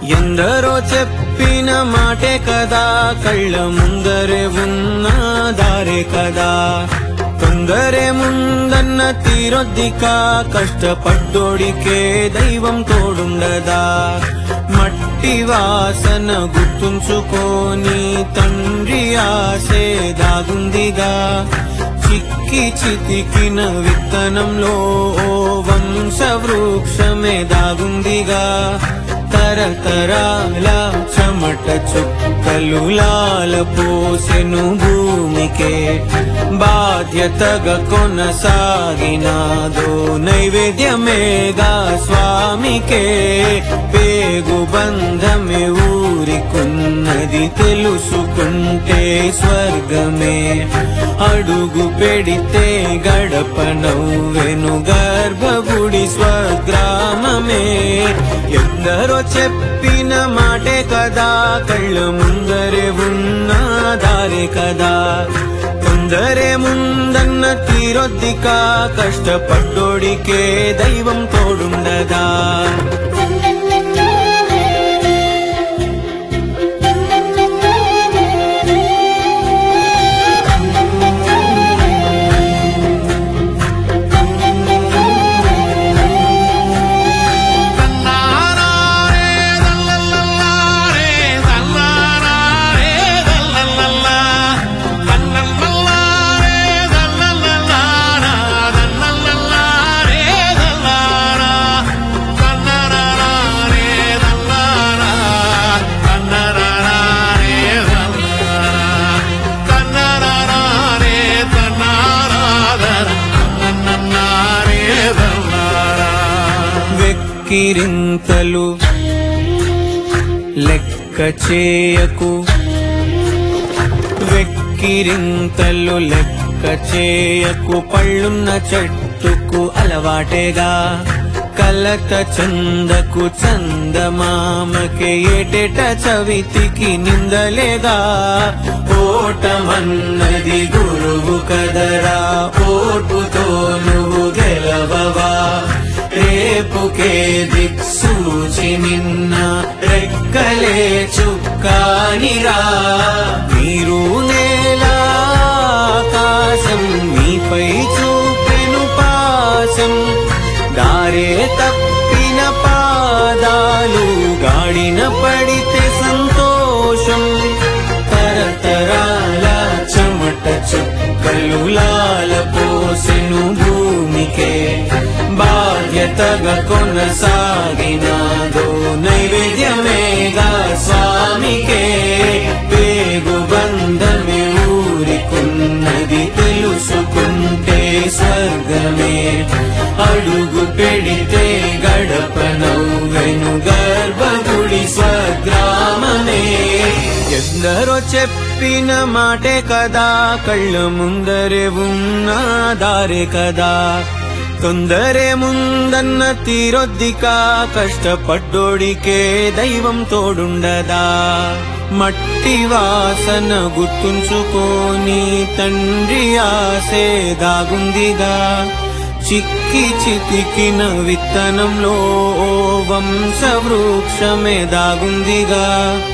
ఎందరో చెప్పిన మాటే కదా కళ్ళ ముందరే ఉన్న దారే కదా తొందరే ముందన్న తీరొద్దిక కష్టపడ్డోడికే దైవం తోడుండదా మట్టి వాసన గుర్తుంచుకోని తండ్రి ఆసే దాగుందిగా చిక్కి చితికిన విత్తనంలో ఓ వంశ వృక్షమే దాగుందిగా తరతరాల చెమట చుక్కలు లాల పోసెను భూమికే బాధ్యతగా కొనసాగినాదో నైవేద్యమేగా స్వామికే పేగు బంధమే ఊరికున్నది తెలుసుకుంటే స్వర్గమే అడుగు పెడితే గడప నవ్వెను గర్భగుడి స్వగ్రామమే ఎందరో చెప్పిన మాటే కదా కళ్ళ ముందరే ఉన్న దారే కదా తొందరే ముందన్న తీరొద్దిక కష్టపడ్డోడికే దైవం తోడుండదా వెక్కిరింతలు లెక్క చేయకు వెక్కిరింతలు లెక్క చేయకు పళ్ళున్న చెట్టుకు అలవాటేగా కలత చందకు చందమామకే ఏటేట చవితికి నిందలేగా ఓటమన్నది గురువు కదరా ఓటుతో నువ్వు గెలవవా రేపుకే దిక్సూచి నిన్న రెక్కలే చుక్కానిరా మీరు నేల ఆకాశం మీపై చూపెను పాసం దారే తప్పిన పాదాలు గాడిన పడితే సంతోషం తరతరాల చెమట చుక్కలు లాల పోసెను భూమికే బాధ్యతగా కొనసాగినాదో నైవేద్యమేగా స్వామికే పేగు బంధమే ఊరికున్నది తెలుసుకుంటే స్వర్గమే అడుగు పెడితే గడప నవ్వెను గర్భగుడి స్వగ్రామమే ఎందరో చెప్పిన మాటే కదా కళ్ళ ముందరే ఉన్న దారే కదా తొందరే ముందన్న తీరొద్దిక కష్టపడ్డోడికే దైవం తోడుండదా మట్టి వాసన గుర్తుంచుకోని తండ్రి ఆసే దాగుందిగా చిక్కి చితికిన విత్తనంలో ఓ వంశ వృక్షమే దాగుందిగా